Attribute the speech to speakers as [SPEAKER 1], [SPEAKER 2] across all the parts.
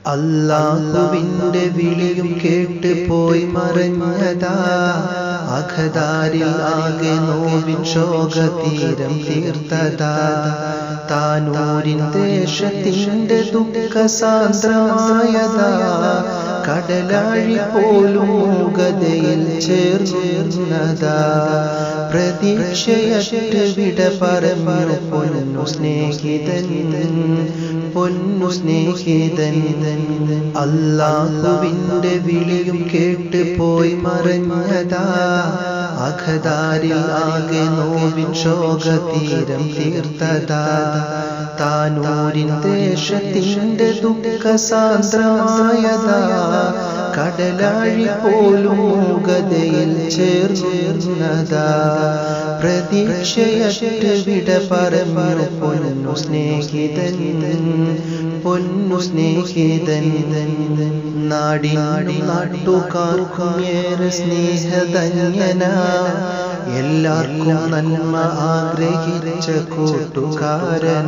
[SPEAKER 1] അല്ലാഹുവിന്റെ വിളിയും കേട്ട് പോയി മറഞ്ഞതാ അഖദാരിൽ ആകെ നോവിൻ ശോകതീരം തീർത്തതാ താനൂരിൻ ദേശത്തിന്റെ ദുഃഖ സാന്ദ്രമായതാ കടലാഴി പോലും മൂകതയിൽ ചേർന്നതാ പ്രതീക്ഷയറ്റ് വിട പറഞ്ഞു പൊന്നു സ്നേഹിതൻ പൊന്നു സ്നേഹിതൻ അല്ലാഹുവിന്റെ വിളിയും കേട്ട് പോയി മറഞ്ഞതാ അഖദാരിൽ ആകെ നോവിൻ ശോകതീരം തീർത്തതാ താനൂരിൻ ദേശത്തിന്റെ ദുഃഖ സാന്ദ്രമായതാ കടലാഴി പോലും മൂകതയിൽ ചേർന്നതാ പ്രതീക്ഷയറ്റ് വിട പറഞ്ഞു പൊന്നു സ്നേഹിതൻ പൊന്നു സ്നേഹിതൻ നാടിനാടി നാട്ടുകാർക്കും ഏറെ സ്നേഹധന്യന എല്ലാവർക്കും നന്മ ആഗ്രഹിച്ച കൂട്ടുകാരന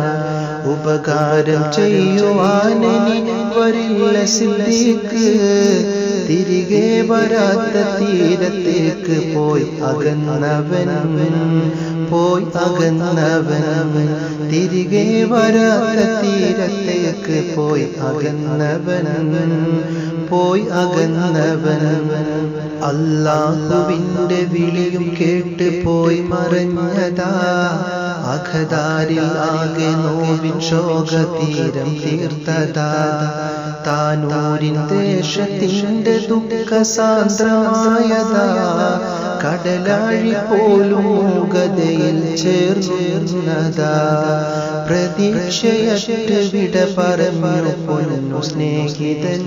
[SPEAKER 1] ഉപകാരം ചെയ്യുവാനെനി വരില്ല സിദ്ദീഖ് തിരികെ വരാത്ത തീരത്തേക്ക് പോയി അകന്നവൻ പോയി അകന്നവൻ തിരികെ വരാത്ത തീരത്തേക്ക് പോയി അകന്നവൻ പോയി അകന്നവൻ അല്ലാഹുവിന്റെ വിളിയും കേട്ട് പോയി മറഞ്ഞതാ അഖദാരിൽ ആകെ നോവിൻ ശോകതീരം തീർത്തതാ താനൂരിൻ ദേശത്തിന്റെ ദുഃഖ സാന്ദ്രമായതാ കടലാഴി പോലും മൂകതയിൽ ചേർന്നതാ പ്രതീക്ഷയറ്റ് വിട പറഞ്ഞു പൊന്നു സ്നേഹിതൻ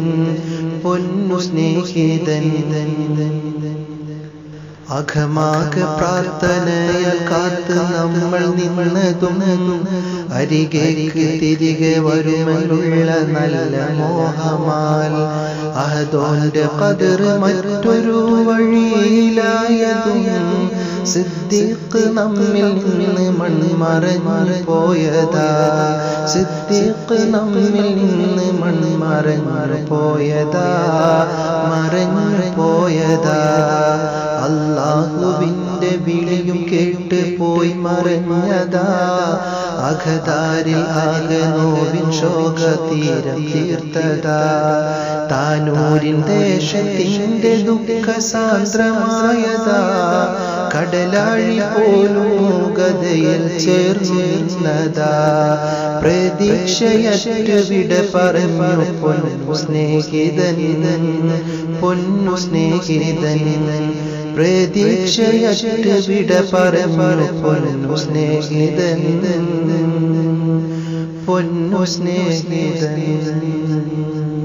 [SPEAKER 1] പൊന്നു സ്നേഹിതൻ അഘമാക പ്രാർത്ഥനയാൽ കാത്ത് നമ്മൾ നിന്നതും അരികേക്ക് തിരികെ വരുമെന്നുള്ള നല്ല മോഹമാൽ അഹദോന്റെ കതിർ മറ്റൊരു വഴിയിലായതും സിദ്ദീഖ് നമ്മിൽ നിന്ന് മൺമറഞ്ഞു പോയതാ സിദ്ദീഖ് നമ്മിൽ നിന്ന് മൺമറഞ്ഞു പോയതാ മറഞ്ഞു പോയതാ അല്ലാഹുവിന്റെ വിളിയും കേട്ട് പോയി മറഞ്ഞതാ അഖദാരിൽ ആകെ നോവിൻ ശോകതീരം തീർത്തതാ താനൂരിൻ ദേശത്തിന്റെ ദുഃഖ സാന്ദ്രമായതാ കടലാഴി പോലും മൂകതയിൽ ചേർന്നതാ പ്രതീക്ഷയറ്റ് വിട പറഞ്ഞു പൊന്നു സ്നേഹിതൻ പൊന്നു സ്നേഹിതൻ പ്രതീക്ഷയറ്റ് വിട പറഞ്ഞു പൊന്നു സ്നേഹിതൻ പൊന്നു സ്നേഹിതൻ